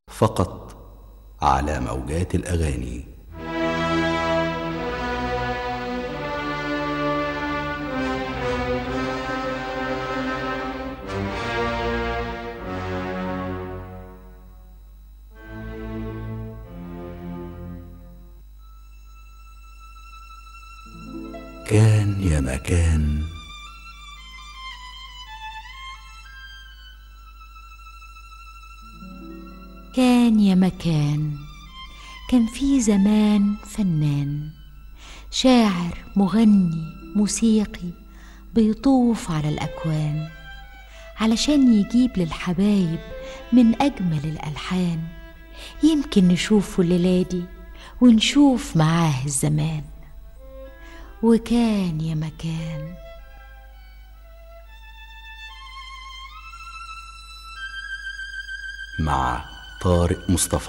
فقط على موجات الاغاني كان يا مكان كان يا مكان كان في زمان فنان شاعر مغني موسيقي بيطوف على الأكوان علشان يجيب للحبايب من أجمل الألحان يمكن نشوفه الليلة دي ونشوف معاه الزمان وكان يا مكان مع طارق مصطفى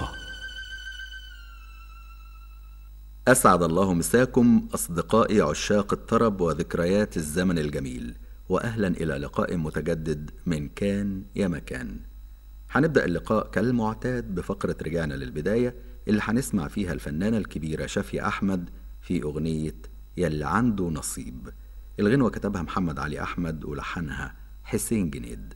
أسعد الله مساكم أصدقائي عشاق الطرب وذكريات الزمن الجميل وأهلا إلى لقاء متجدد من كان يا مكان هنبدأ اللقاء كالمعتاد بفقرة رجعنا للبداية اللي هنسمع فيها الفنانة الكبيرة شافية أحمد في أغنية يلي عنده نصيب الغنوة كتبها محمد علي أحمد ولحنها حسين جنيد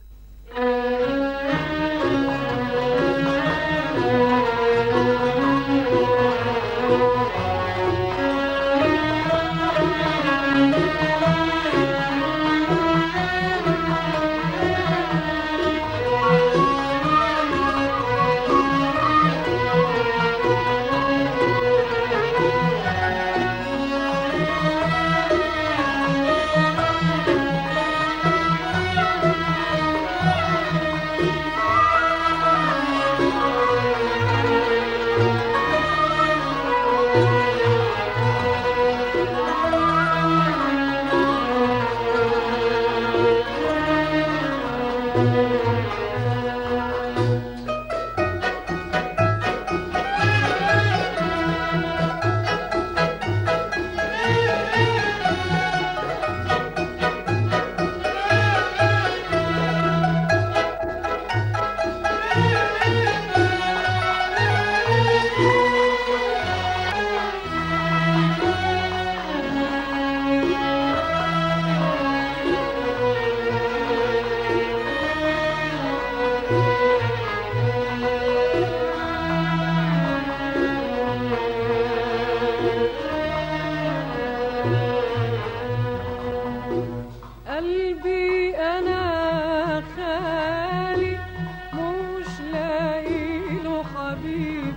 قلبي انا خالي مش لاقي له حبيب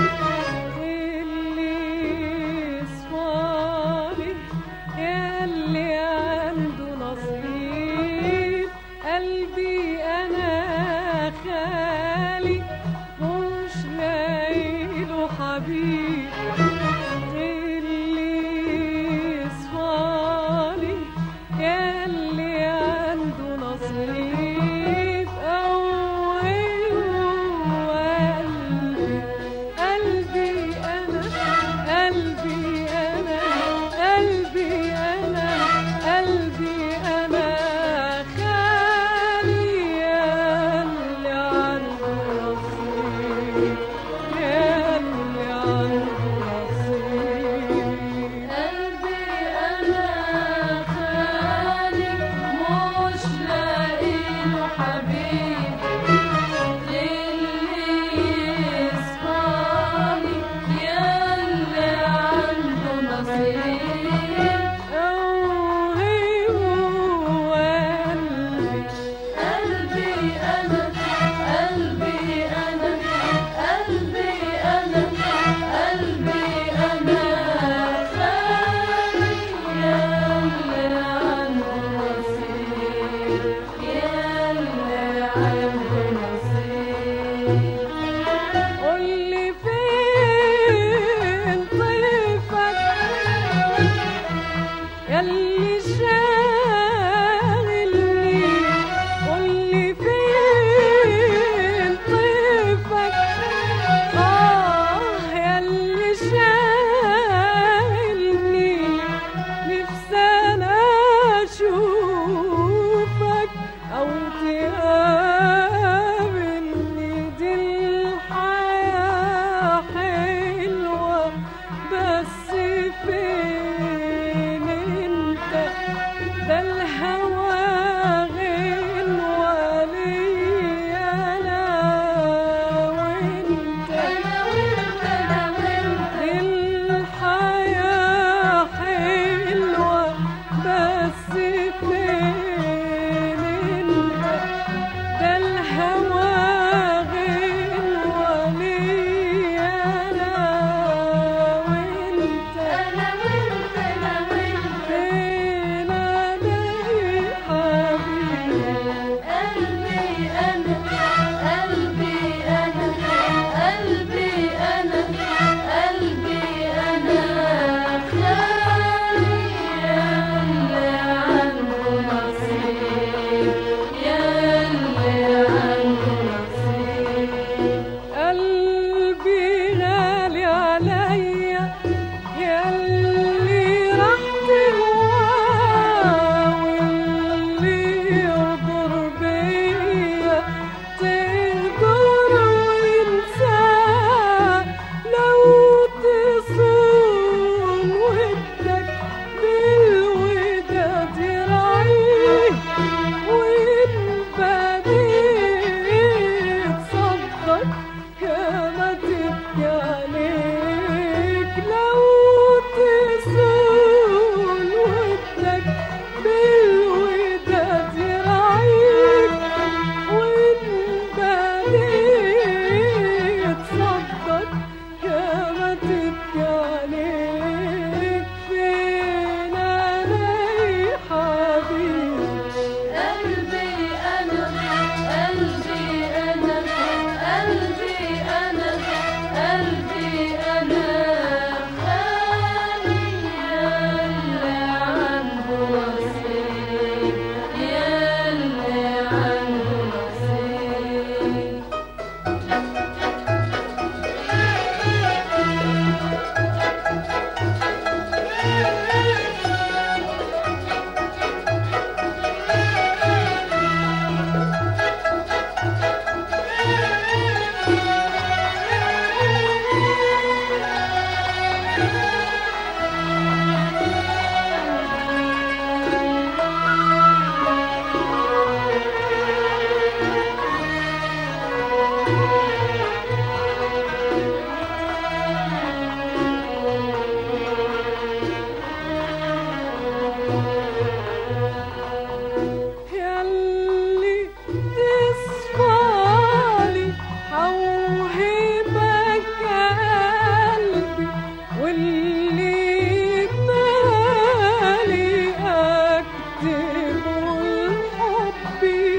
اللي يصفالي ياللي عنده نصيب قلبي انا خالي مش لاقي له حبيب اللي يصفالي ياللي عنده نصيب قوي وقلبي قلبي انا قلبي انا قلبي انا قلبي انا خالي ياللي عنده نصيب ياللي عنده نصيب قلبي أنا خالي مش لاقي له حبيب اللي يصفاني ياللي عنده نصيب قوي وقلبي قلبي أنا قلبي أنا قلبي أنا قلبي أنا خالي ياللي عنده نصيب ياللي عنده نصيب قولي فين طيفك ياللي شاغلني قولي فين طيفك آه ياللي شاغلني نفسي أنا أشوفك أو تقابلني دي صدك يا ما تبكي عليك لو تصون ودك بالوداد يرعيك وإن بنيت صدك يا ما تبكي عليك فين أنا يا حبيبي قلبي أنا قلبي أنا قلبي أنا قلبي أنا خالي ياللي عنده نصيب ياللي عنده نصيب ياللي تصفالي حوهبك قلبي واللي بالي اكتب الحبي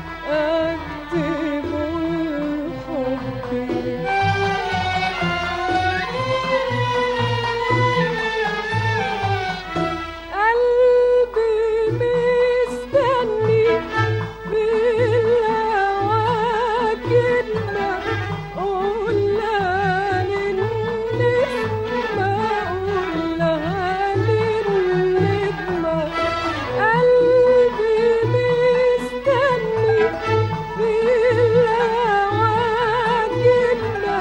اكتب الحبي قلبي مستني بالهوا كلمة قولها للنجمة قولها للنجمة قلبي مستني بالهوا كلمة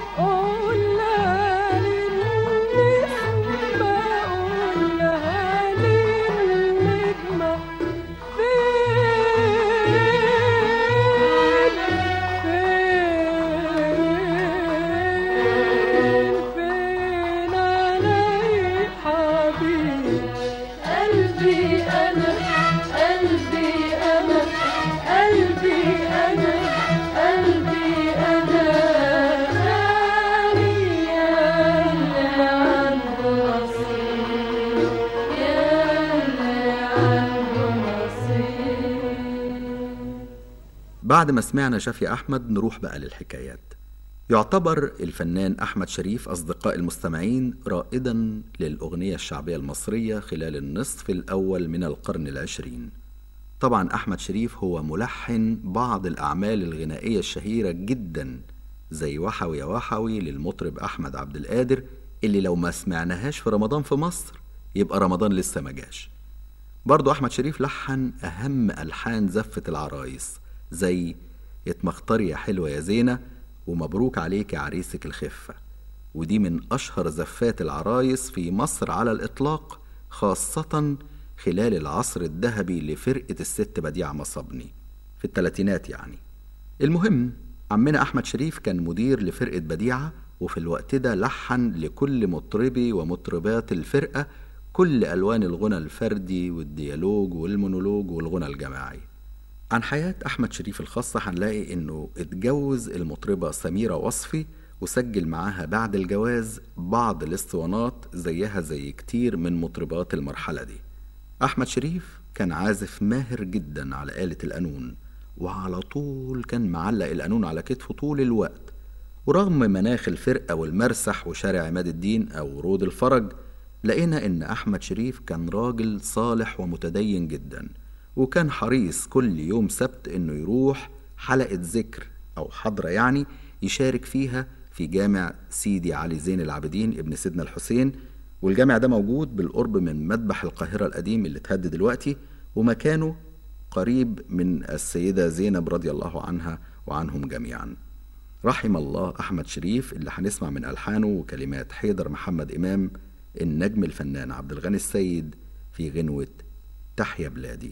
قولها للنجمة قولها للنجمة فين فين أنا يا حبيبي قلبي أنا قلبي أنا قلبي أنا قلبي أنا غالي ياللي عنده نصيب ياللي عنده نصيب بعد ما سمعنا شافي أحمد نروح بقى للحكايات يعتبر الفنان أحمد شريف أصدقاء المستمعين رائدا للأغنية الشعبية المصرية خلال النصف الأول من القرن العشرين طبعا أحمد شريف هو ملحن بعض الأعمال الغنائية الشهيرة جدا زي وحوي يا وحوي للمطرب أحمد عبد القادر اللي لو ما سمعناهاش في رمضان في مصر يبقى رمضان لسه ما جاش برضو أحمد شريف لحن أهم ألحان زفة العرايس زي اتمختري يا حلوة يا زينة ومبروك عليك يا عريسك الخفة ودي من أشهر زفات العرايس في مصر على الإطلاق خاصة خلال العصر الذهبي لفرقة الست بديعة مصبني في الثلاثينات يعني المهم عمنا أحمد شريف كان مدير لفرقة بديعة وفي الوقت ده لحن لكل مطربي ومطربات الفرقة كل ألوان الغنى الفردي والديالوج والمونولوج والغنى الجماعي عن حياة أحمد شريف الخاصة هنلاقي إنه اتجوز المطربة سميرة وصفي وسجل معاها بعد الجواز بعض الاسطوانات زيها زي كتير من مطربات المرحلة دي أحمد شريف كان عازف ماهر جدا على آلة القانون وعلى طول كان معلق القانون على كتفه طول الوقت ورغم مناخ الفرقة والمرسح وشارع عماد الدين أو رود الفرج لقينا إن أحمد شريف كان راجل صالح ومتدين جدا وكان حريص كل يوم سبت إنه يروح حلقة ذكر أو حضرة يعني يشارك فيها في جامع سيدي علي زين العابدين ابن سيدنا الحسين والجامع ده موجود بالقرب من مذبح القاهرة القديم اللي اتهد دلوقتي ومكانه قريب من السيدة زينب رضي الله عنها وعنهم جميعا رحم الله أحمد شريف اللي هنسمع من ألحانه وكلمات حيدر محمد إمام النجم الفنان عبد الغني السيد في غنوة تحيا بلادي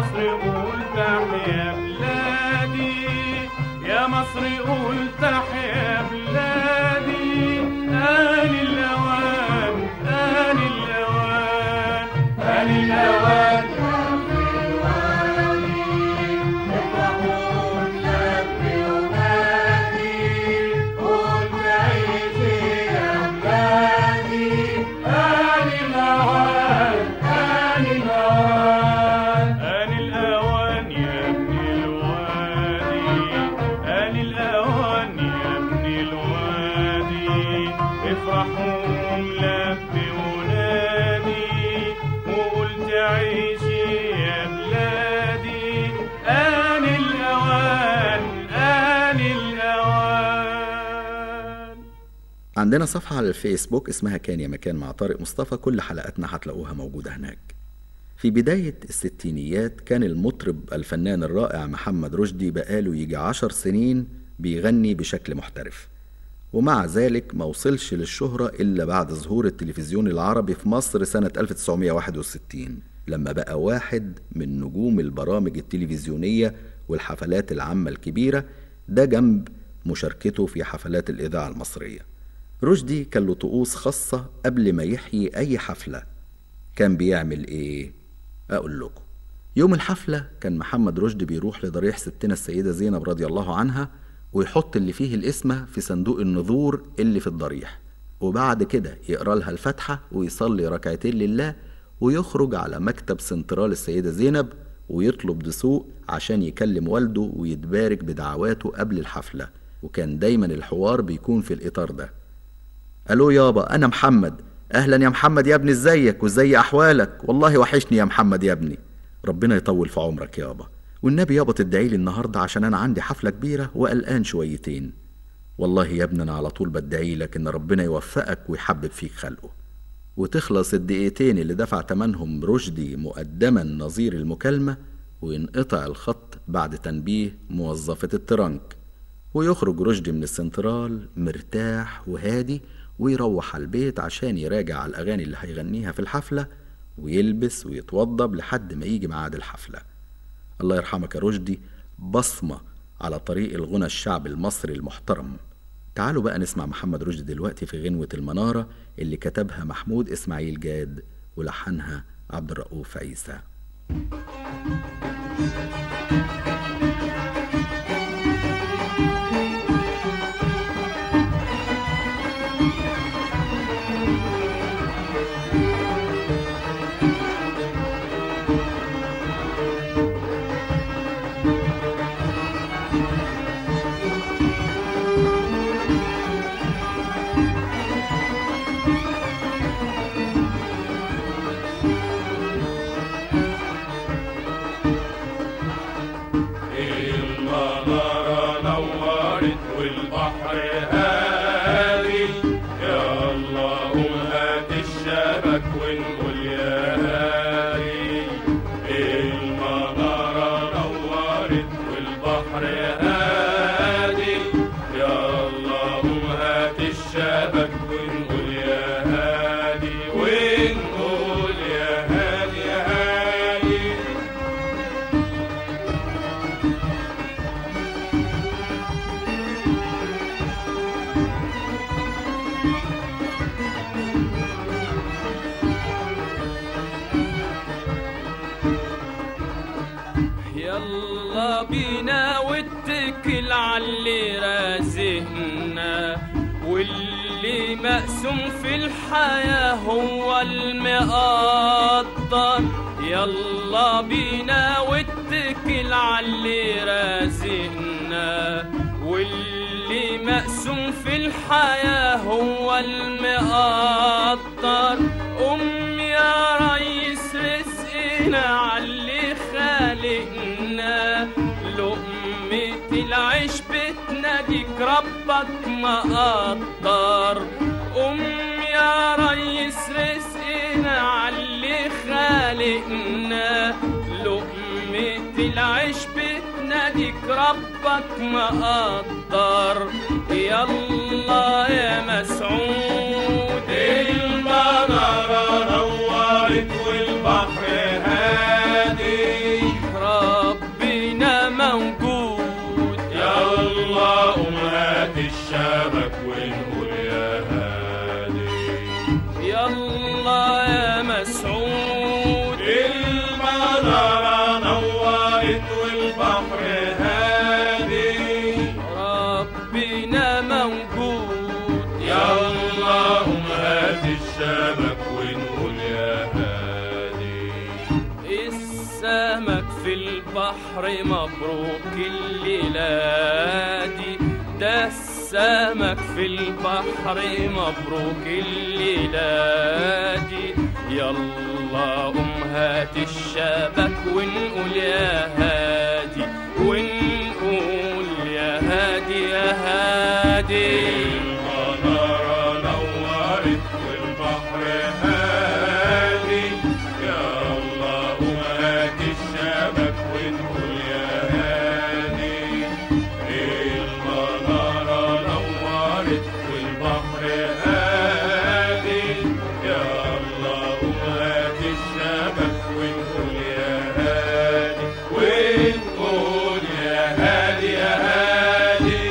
مصر قول تحيا بلادي يا مصر قول تحيا بلادي آن الأوان آن الأوان آن الأوان آن الأوان يا ابن الوادي آن الأوان يا ابن الوادي افرحوا ملبي ونادي وقول تعيشي يا بلادي آن الأوان آن الأوان عندنا صفحة على الفيسبوك اسمها كان يا مكان مع طارق مصطفى كل حلقاتنا هتلاقوها موجودة هناك في بداية الستينيات كان المطرب الفنان الرائع محمد رشدي بقاله يجي عشر سنين بيغني بشكل محترف ومع ذلك ما وصلش للشهرة إلا بعد ظهور التلفزيون العربي في مصر سنة 1961 لما بقى واحد من نجوم البرامج التلفزيونية والحفلات العامة الكبيرة ده جنب مشاركته في حفلات الإذاعة المصرية رشدي كان له طقوس خاصة قبل ما يحيي أي حفلة كان بيعمل إيه؟ أقول لكم يوم الحفلة كان محمد رشدي بيروح لضريح ستنا السيدة زينب رضي الله عنها ويحط اللي فيه الاسم في صندوق النذور اللي في الضريح وبعد كده يقرا لها الفاتحة ويصلي ركعتين لله ويخرج على مكتب سنترال السيدة زينب ويطلب دسوق عشان يكلم والده ويتبارك بدعواته قبل الحفلة وكان دايما الحوار بيكون في الإطار ده الو يابا انا محمد اهلا يا محمد يا ابني ازيك وازاي احوالك والله وحشني يا محمد يا ابني ربنا يطول في عمرك يابا والنبي يابا تدعي لي النهارده عشان انا عندي حفله كبيره وقلقان شويتين والله يا ابني انا على طول بدعي لك ان ربنا يوفقك ويحبب فيك خلقه وتخلص الدقيقتين اللي دفع تمنهم رشدي مقدما نظير المكالمة وينقطع الخط بعد تنبيه موظفة الترنك ويخرج رشدي من السنترال مرتاح وهادي ويروح على البيت عشان يراجع على الأغاني اللي هيغنيها في الحفلة ويلبس ويتوضب لحد ما يجي ميعاد الحفلة الله يرحمك يا رشدي بصمة على طريق الغنى الشعب المصري المحترم تعالوا بقى نسمع محمد رشدي دلوقتي في غنوة المنارة اللي كتبها محمود إسماعيل جاد ولحنها عبد الرؤوف عيسى المنارة نورت والبحر هادي يا اللهم هات الشبك ونقول يا هادي المنارة نورت والبحر هادي يا اللهم هات الشبك ونقول يا هادي ونقول يا هادي يا هادي يلا بينا واتكل عاللي رازقنا واللي مقسوم في الحياة هو المقدر يلا بينا واتكل عاللي رازقنا واللي مقسوم في الحياة هو المقدر قوم يا ريس رزقنا عاللي خالقنا لقمة العيش بتناديك ربك مقدر قوم يا ريس رزقنا عاللي خالقنا لقمة العيش بتناديك ربك مقدر يلا يا مسعود المنارة نورت والبحر هادي السمك في البحر مبروك الليلة دي ده السمك في البحر مبروك الليلة دي يلا قوم هات الشبك ونقول يا هادي ونقول يا هادي يا هادي المنارة نورت والبحر هادي يا الله وهات الشبك ونقول يا هادي المنارة نورت والبحر هادي يا الله وهات الشبك ونقول يا هادي ونقول يا هادي يا هادي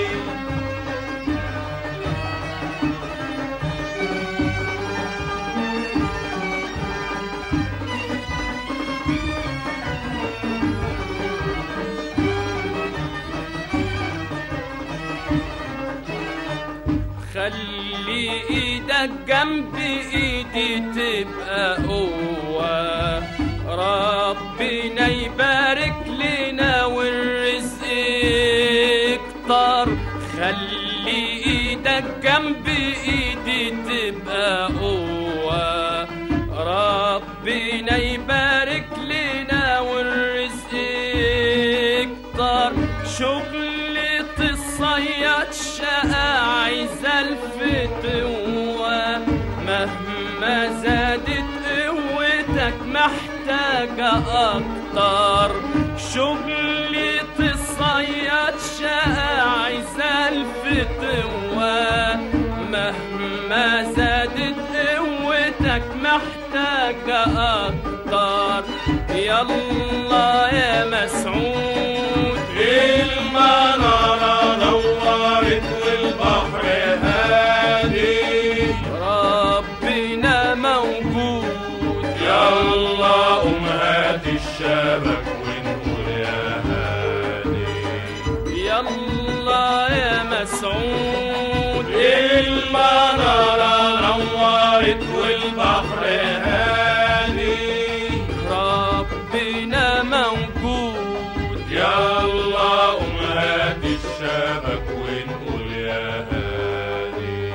خلي ايدك جنب ايدي تبقى قوة ربنا يبارك لنا والرزق يكتر خلي ايدك جنب ايدي تبقى قوة ربنا يبارك لنا والرزق يكتر شغلة الصياد شقة عايزة الفتوة مهما زادت قوتك محتاجة أكتر شغلة الصياد شقة عايزة الفتوة مهما زادت قوتك محتاجة أكتر يلا يا مسعود المنارة نورت والبحر هادي ربنا موجود يا الله قوم هات الشبك ونقول يا هادي يلا يا مسعود المنارة نورت والبحر هادي ربنا موجود يا الله قوم هات الشبك ونقول يا هادي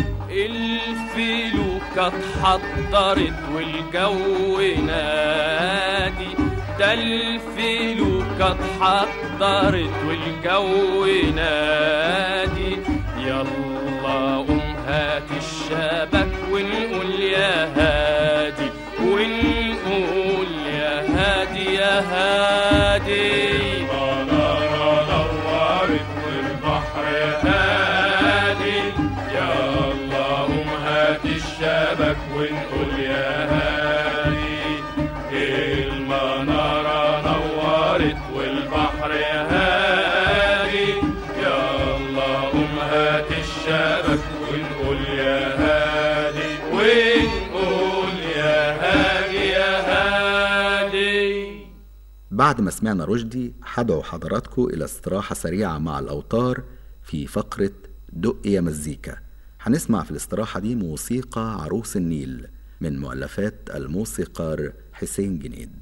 الفلوكة اتحضرت والجو نادي ده الفلوكة اتحضرت والجو نادي يلا قوم هات الشبك ونقول يا هادي ونقول يا هادي يا هادي المنارة نورت والبحر هادي يا الله قوم هات الشبك ونقول يا هادي المنارة نورت والبحر هادي يا الله قوم هات الشبك ونقول يا هادي ونقول يا هادي يا هادي بعد ما سمعنا رشدي هدعو حضراتكم إلى استراحة سريعة مع الأوتار في فقرة دق يا مزيكا هنسمع في الاستراحة دي موسيقى عروس النيل من مؤلفات الموسيقار حسين جنيد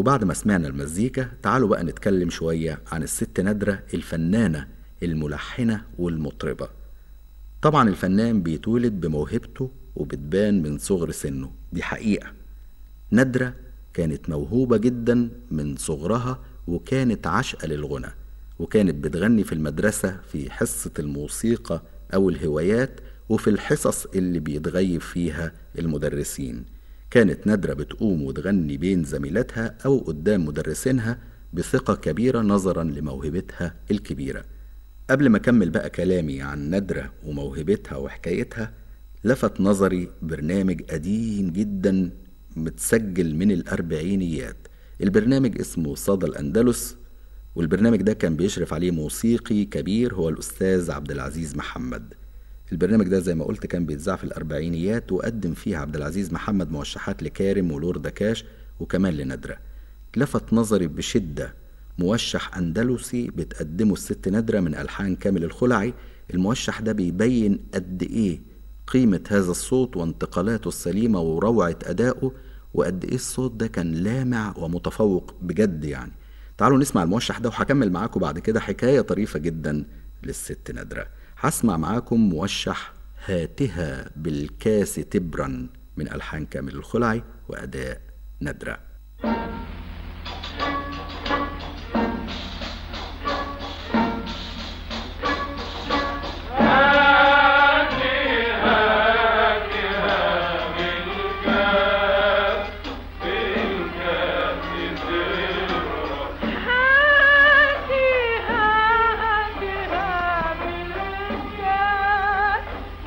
وبعد ما سمعنا المزيكا تعالوا بقى نتكلم شوية عن الست نادرة الفنانة الملحنة والمطربة طبعا الفنان بيتولد بموهبته وبتبان من صغر سنه دي حقيقة نادرة كانت موهوبة جدا من صغرها وكانت عاشقة للغنى وكانت بتغني في المدرسة في حصة الموسيقى أو الهوايات وفي الحصص اللي بيتغيب فيها المدرسين كانت نادرة بتقوم وتغني بين زميلاتها أو قدام مدرسينها بثقة كبيرة نظرا لموهبتها الكبيرة قبل ما أكمل بقى كلامي عن نادرة وموهبتها وحكايتها لفت نظري برنامج قديم جدا متسجل من الأربعينيات البرنامج اسمه صدى الأندلس والبرنامج ده كان بيشرف عليه موسيقي كبير هو الأستاذ عبد العزيز محمد البرنامج ده زي ما قلت كان بيتذاع في الأربعينيات وقدم فيه عبد العزيز محمد موشحات لكارم ولور دكاش وكمان لندرة لفت نظري بشدة موشح أندلسي بتقدمه الست نادرة من ألحان كامل الخلعي الموشح ده بيبين قد إيه قيمة هذا الصوت وانتقالاته السليمة وروعة أدائه وقد إيه الصوت ده كان لامع ومتفوق بجد يعني تعالوا نسمع الموشح ده وهكمل معاكم بعد كده حكاية طريفة جدا للست نادرة هسمع معاكم موشح هاتها بالكاس تبرا من ألحان كامل الخلعي وأداء نادرة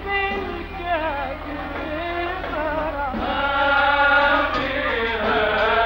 بالكاس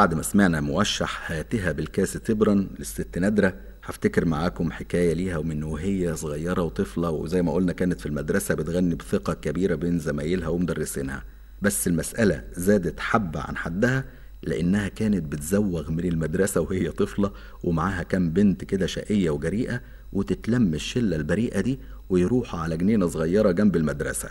وبعد ما سمعنا موشح هاتها بالكاس تبرا للست نادرة هفتكر معاكم حكاية ليها ومن وهي صغيرة وطفلة وزي ما قلنا كانت في المدرسة بتغني بثقة كبيرة بين زمايلها ومدرسينها بس المسألة زادت حبة عن حدها لأنها كانت بتزوغ من المدرسة وهي طفلة ومعاها كام بنت كده شقية وجريئة وتتلم الشلة البريئة دي ويروحوا على جنينة صغيرة جنب المدرسة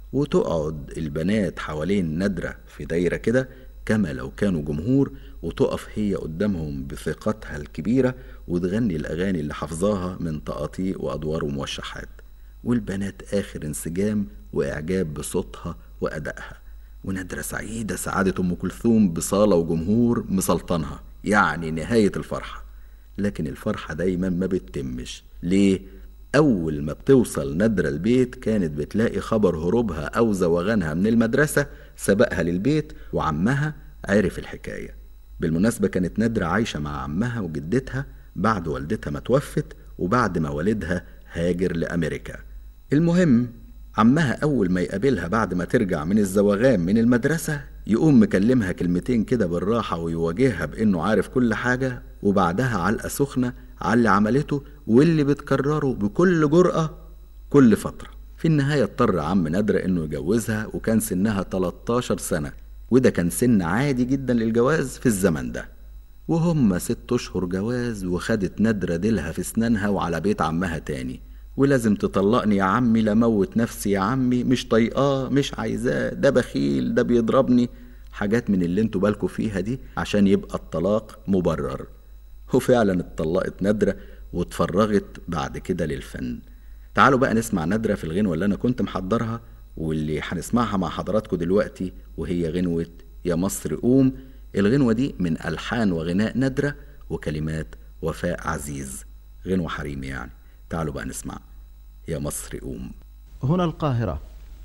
وتقعد البنات حوالين نادرة في دايرة كده كما لو كانوا جمهور وتقف هي قدامهم بثقتها الكبيرة وتغني الأغاني اللي حافظاها من تقاطيع وأدوار وموشحات والبنات آخر انسجام وإعجاب بصوتها وأدائها ونادرة سعيدة سعادة أم كلثوم بصالة وجمهور مسلطنها يعني نهاية الفرحة لكن الفرحة دايما ما بتتمش ليه؟ أول ما بتوصل نادرة البيت كانت بتلاقي خبر هروبها أو زوغانها من المدرسة سبقها للبيت وعمها عرف الحكاية بالمناسبة كانت نادرة عايشة مع عمها وجدتها بعد والدتها ما توفت وبعد ما والدها هاجر لأمريكا المهم عمها أول ما يقابلها بعد ما ترجع من الزوغان من المدرسة يقوم مكلمها كلمتين كده بالراحة ويواجهها بإنه عارف كل حاجة وبعدها علقة سخنة على اللي عملته واللي بتكرره بكل جرأة كل فترة في النهاية اضطر عم نادرة إنه يجوزها وكان سنها 13 سنة وده كان سن عادي جدا للجواز في الزمن ده وهم ست أشهر جواز وخدت نادرة ديلها في سنانها وعلى بيت عمها تاني ولازم تطلقني يا عمي لموت نفسي يا عمي مش طايقاه مش عايزاه ده بخيل ده بيضربني حاجات من اللي انتوا بالكوا فيها دي عشان يبقى الطلاق مبرر وفعلا اتطلقت نادرة واتفرغت بعد كده للفن تعالوا بقى نسمع نادرة في الغنوة اللي أنا كنت محضرها واللي هنسمعها مع حضراتكم دلوقتي وهي غنوة يا مصر قوم الغنوة دي من ألحان وغناء نادرة وكلمات وفاء عزيز غنوة حريمي يعني تعالوا بقى نسمع يا مصر قوم هنا القاهرة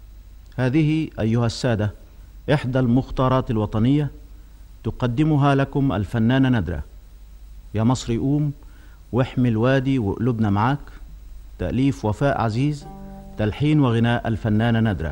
هذه أيها السادة إحدى المختارات الوطنية تقدمها لكم الفنانة ندرة يا مصر قوم واحمي الوادي وقلوبنا معاك تأليف وفاء عزيز تلحين وغناء الفنانة ندرة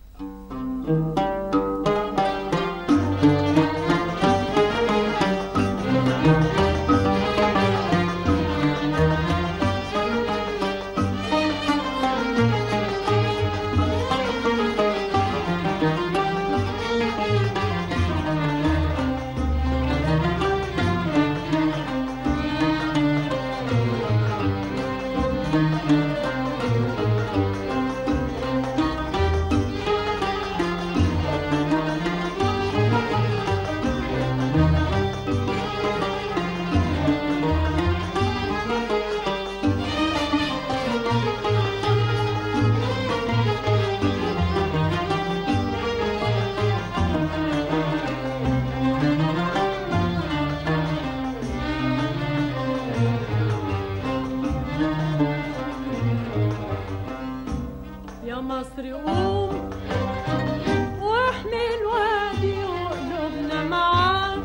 يا مصر قوم واحمي الوادي وقلوبنا معاك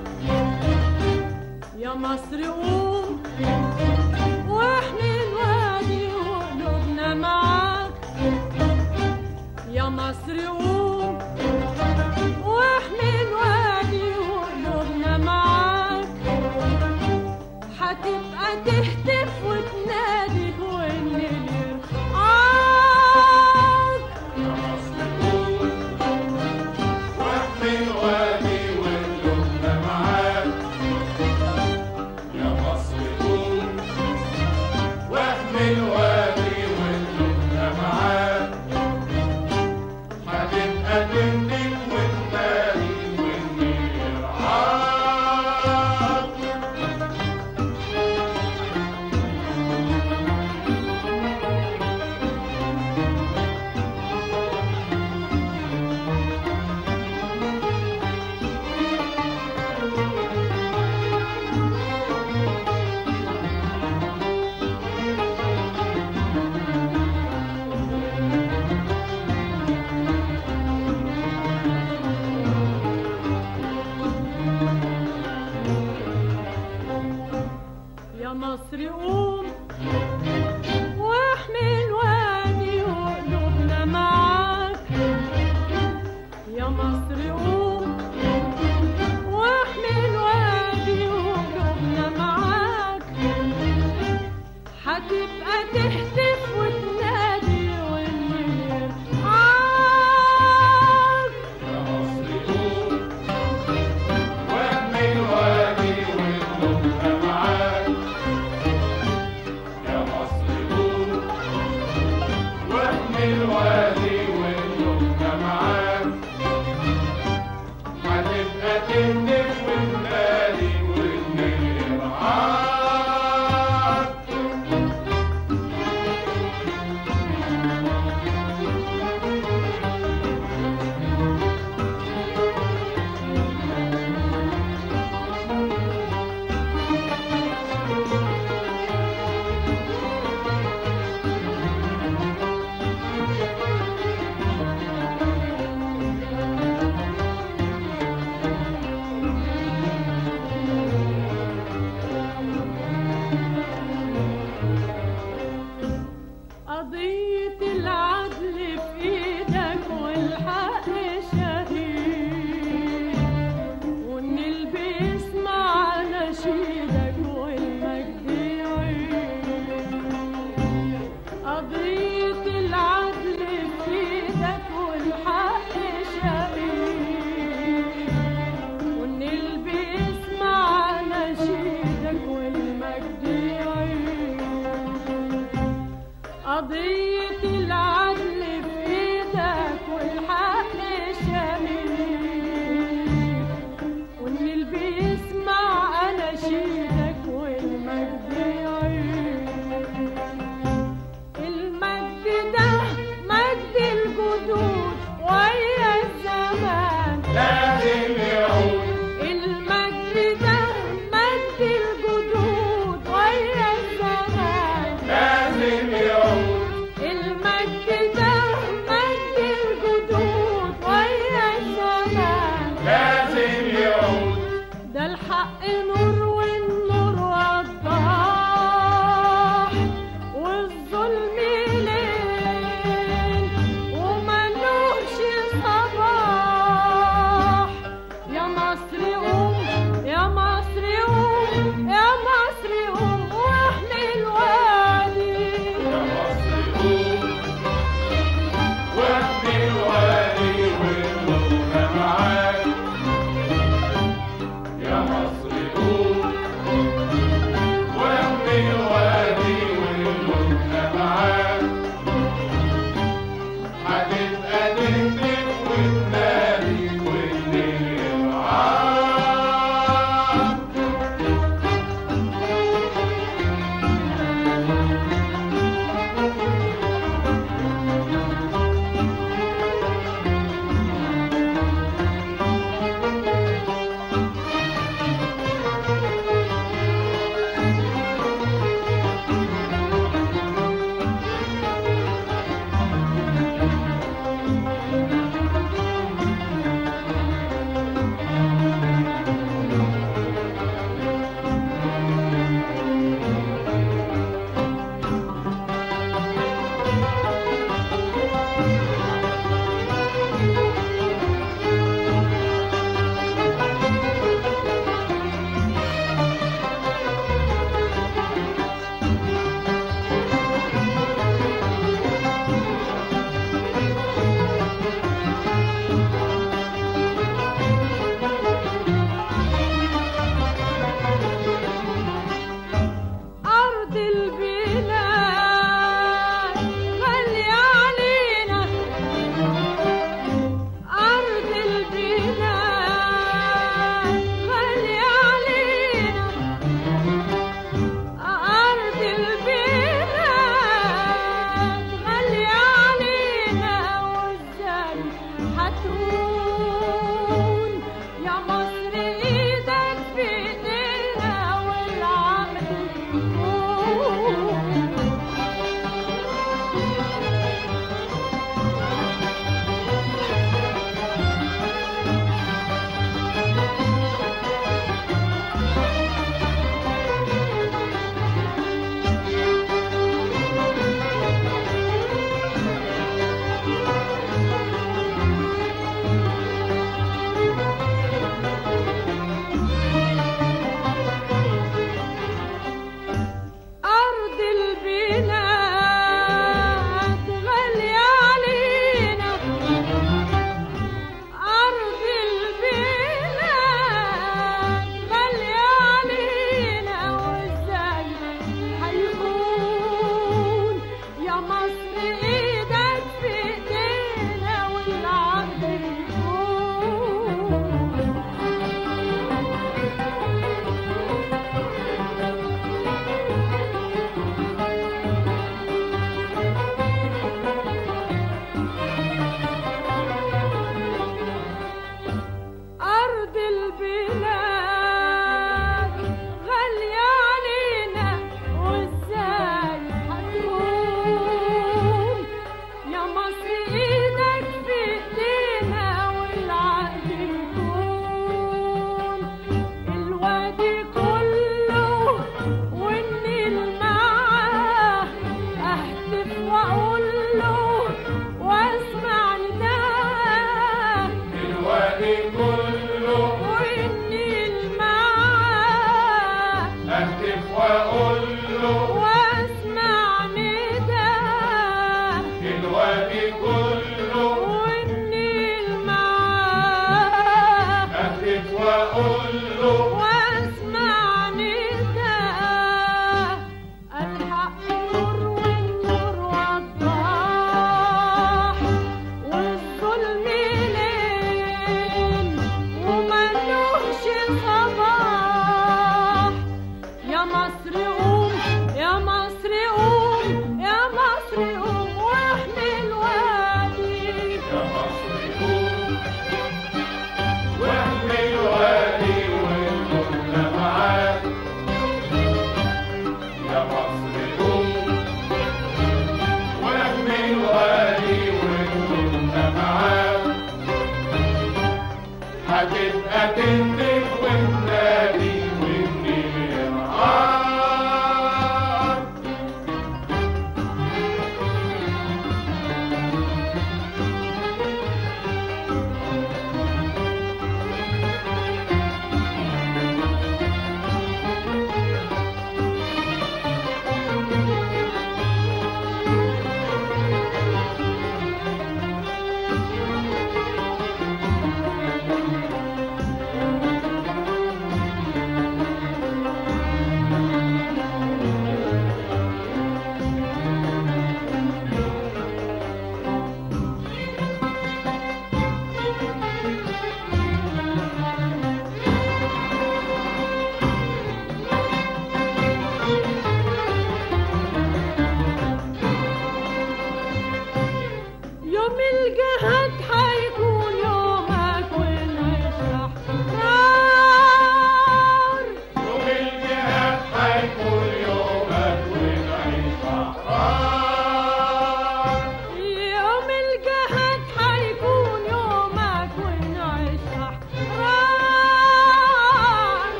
يا مصر قوم واحمي الوادي وقلوبنا معاك يا مصر قوم واحمي الوادي وقلوبنا معاك هتبقى تهتف وتنادي والليل يرعاك واحمي الوادي واللبنى معاك يا مصر قوم واحمي الوادي واللبنى معاك هتبقى تندب وتنادي والنيل يرعاك يا مصر قوم واحمي الوادي وقلوبنا معاك يا مصر قوم واحمي الوادي تهتف وتنادي والنيل عاد يا مصر قوم واحمي الوادي واللقمة معاك يا مصر قوم واحمي الوادي واللقمة معاك هتبقى تهتف وتنادي والنيل معاك قضية العدل في ايدك والحق شهيد وان اللي بيسمع نشيدك والمجد يعيد قضية العدل في ايدك والحق شهيد وان اللي بيسمع نشيدك والمجد يعيد قضية العدل في ايدك والحق شميل وان اللي بيسمع اناشيدك والمجد يعيد المجد ده مجد الجدود ويا الزمان لازم يعود المجد ده مجد الجدود ويا الزمان لازم يعود المجد ده مجد الجدود ويا الزمان لازم يعود ده الحق نور والنور وضاح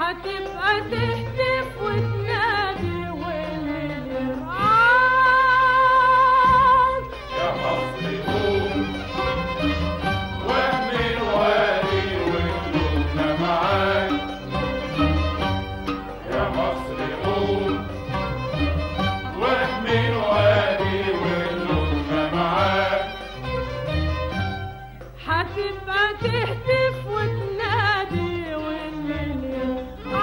هتبقى تهتف وتنادي والليل يرعاك يا مصر قوم واحمي الوادي وقلوبنا معاك يا مصر قوم واحمي الوادي وقلوبنا معاك هتبقى تهتف وتنادي والليل يرعاك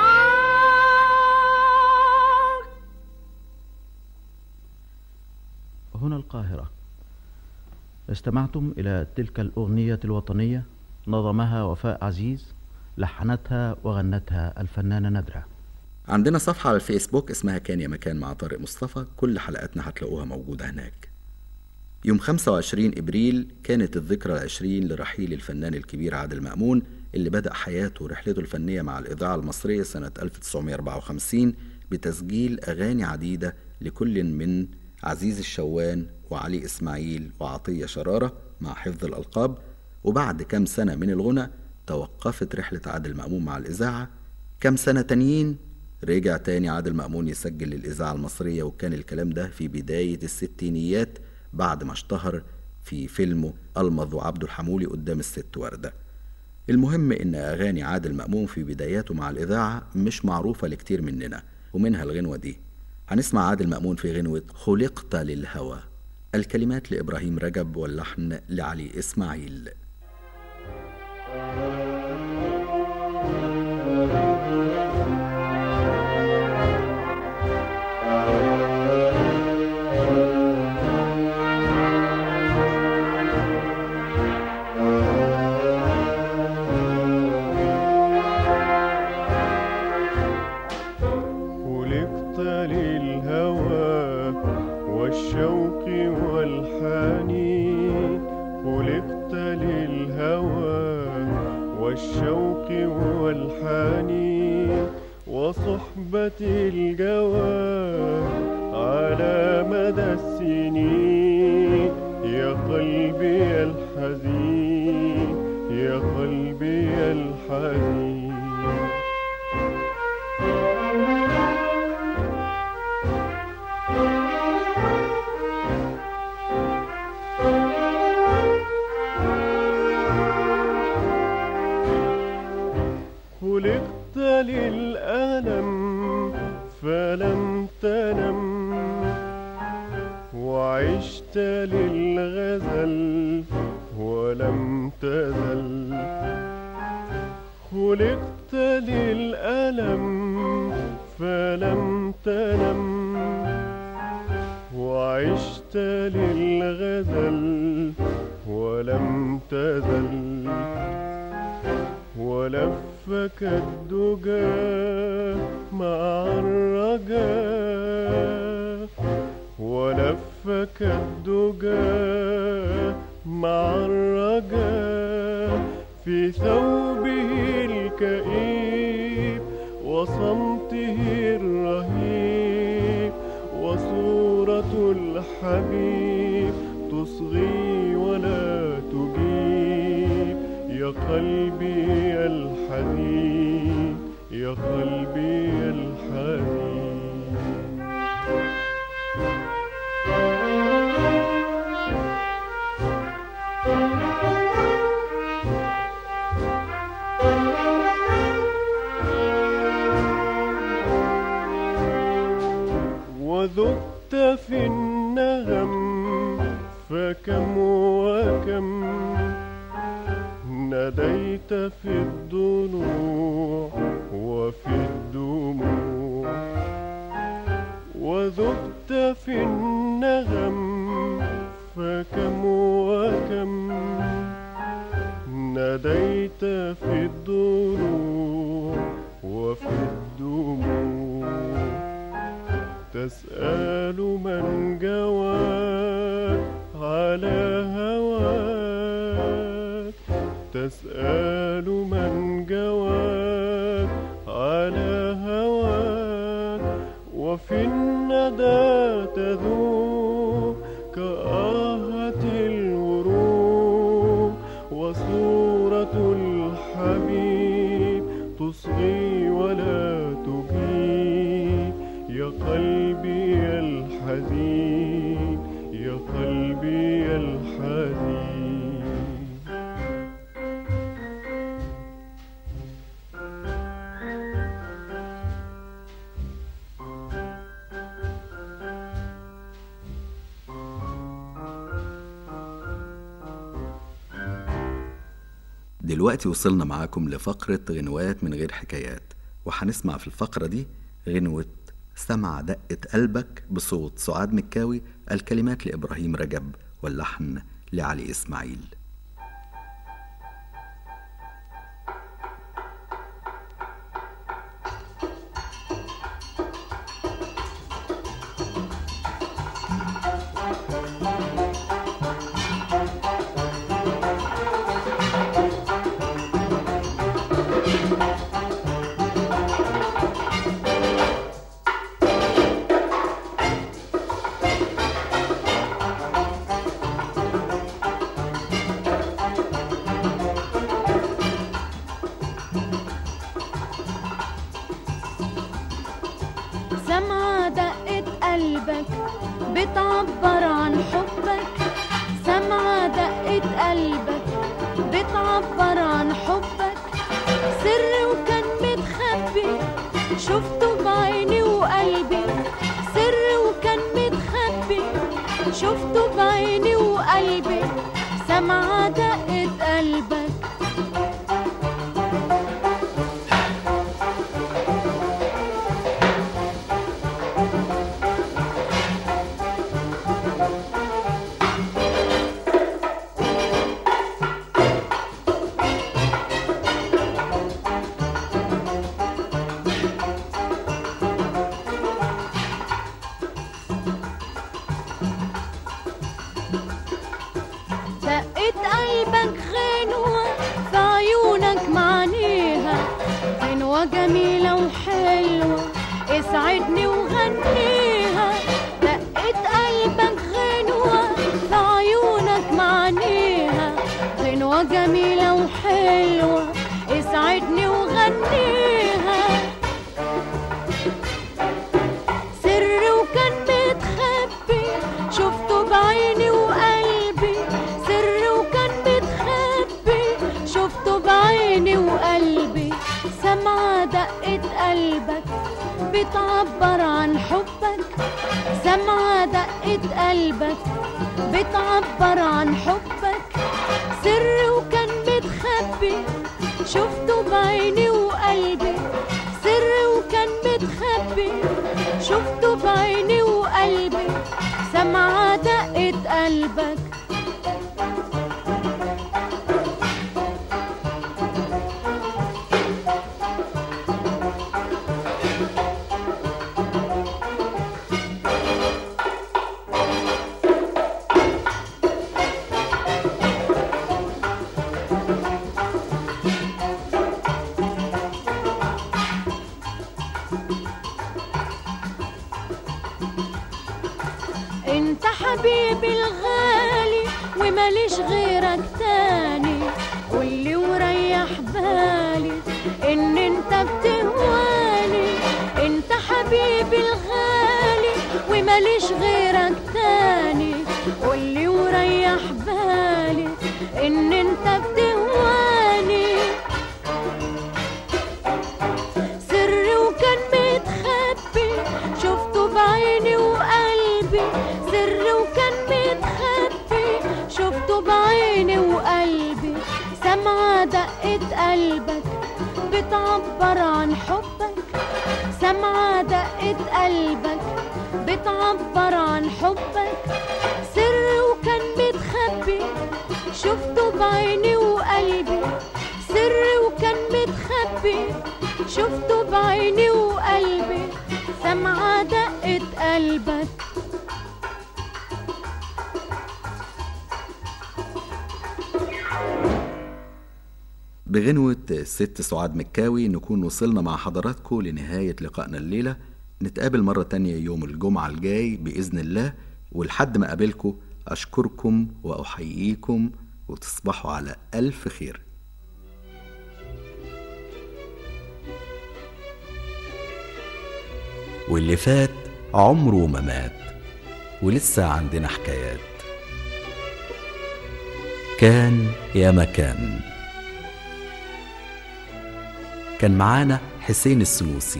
هنا القاهرة استمعتم إلى تلك الأغنية الوطنية نظمها وفاء عزيز لحنتها وغنتها الفنانة ندرة عندنا صفحة على الفيسبوك اسمها كان يا مكان مع طارق مصطفى كل حلقاتنا هتلاقوها موجودة هناك يوم 25 إبريل كانت الذكرى العشرين لرحيل الفنان الكبير عادل مأمون اللي بدأ حياته ورحلته الفنية مع الإذاعة المصرية سنة 1954 بتسجيل أغاني عديدة لكل من عزيز الشوان وعلي إسماعيل وعطية شرارة مع حفظ الألقاب وبعد كام سنة من الغنى توقفت رحلة عادل مأمون مع الإذاعة كام سنة تانيين رجع تاني عادل مأمون يسجل للإذاعة المصرية وكان الكلام ده في بداية الستينيات بعد ما اشتهر في فيلمه ألمظ وعبد الحمولي قدام الست وردة المهم إن أغاني عادل مأمون في بداياته مع الإذاعة مش معروفة لكتير مننا ومنها الغنوة دي هنسمع عادل مأمون في غنوة خلقت للهوى الكلمات لإبراهيم رجب واللحن لعلي إسماعيل خلقت للهوى والشوق والحنين خلقت للهوى والشوق والحنين وصحبة الجوى على مدى السنين يا قلبي الحزين يا قلبي الحزين خلقت للألم فلم تنم وعشت للغزل ولم تزل خلقت للألم فلم تنم وعشت للغزل ولم تزل ولفك الدجى مع الرجاء ولفك الدجى مع الرجاء في ثوبه الكئيب وصمته الرهيب وصورة الحبيب تصغي ولا تجيب يا قلبي الحزين يا قلبي الحزين وذقت في النغم فكم وكم ناديت في الضلوع وفي الدموع وذقت في النغم فكم وكم ناديت في الضلوع وفي الدموع تسأل من جواك على هواك تسأل من جواك على هواك وفي الندى تذوب كآهة الورود وصورة الحبيب تصغي ولا دلوقتي وصلنا معاكم لفقرة غنوات من غير حكايات وهنسمع في الفقرة دي غنوة سمع دقة قلبك بصوت سعاد مكاوي الكلمات لإبراهيم رجب واللحن لعلي إسماعيل سمع دقة قلبك بتعبر عن حبك سمع دقة قلبك بتعبر عن حبك سر وكان متخبي شفته بعيني وقلبي سر وكان متخبي شفته بعيني وقلبي سمع دقة قلبك دقت قلبك غنوة في عيونك معانيها غنوة جميلة وحلوة اسعدني وغنيها دقت قلبك غنوة في عيونك معانيها غنوة جميلة وحلوة اسعدني وغنيها سر وكان متخبي شفته بعيني وقلبي سر وكان متخبي شفته بعيني وقلبي سمع دقة قلبك بتعبر عن حبك سمع دقة قلبك بتعبر عن حبك سر وكان متخبي شفته بعيني وقلبي سر وكان متخبي شفته بعيني وقلبي سمع دقة قلبك انت حبيبي الغالي وماليش غيرك تاني قولي وريح بالي ان انت بتهواني انت حبيبي الغالي وماليش غيرك تاني قولي وريح بالي ان انت بتهواني سر وكان متخبي شفته بعيني وقلبي سر وكان متخبي شفته بعيني وقلبي سمع دقة قلبك بتعبر عن حبك سمع دقة قلبك بتعبر عن حبك سر وكان متخبي شفته بعيني وقلبي سر وكان متخبي شفته بعيني وقلبي سمع دقة قلبك بغنوة الست سعاد مكاوي نكون وصلنا مع حضراتكم لنهاية لقائنا الليلة نتقابل مرة تانية يوم الجمعة الجاي بإذن الله ولحد ما أقابلكم أشكركم وأحييكم وتصبحوا على ألف خير واللي فات عمره ما مات ولسه عندنا حكايات كان يا مكان كان معانا حسين السنوسي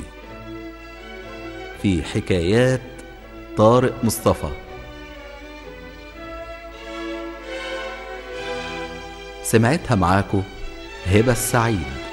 في حكايات طارق مصطفى سمعتها معاكو هبة السعيد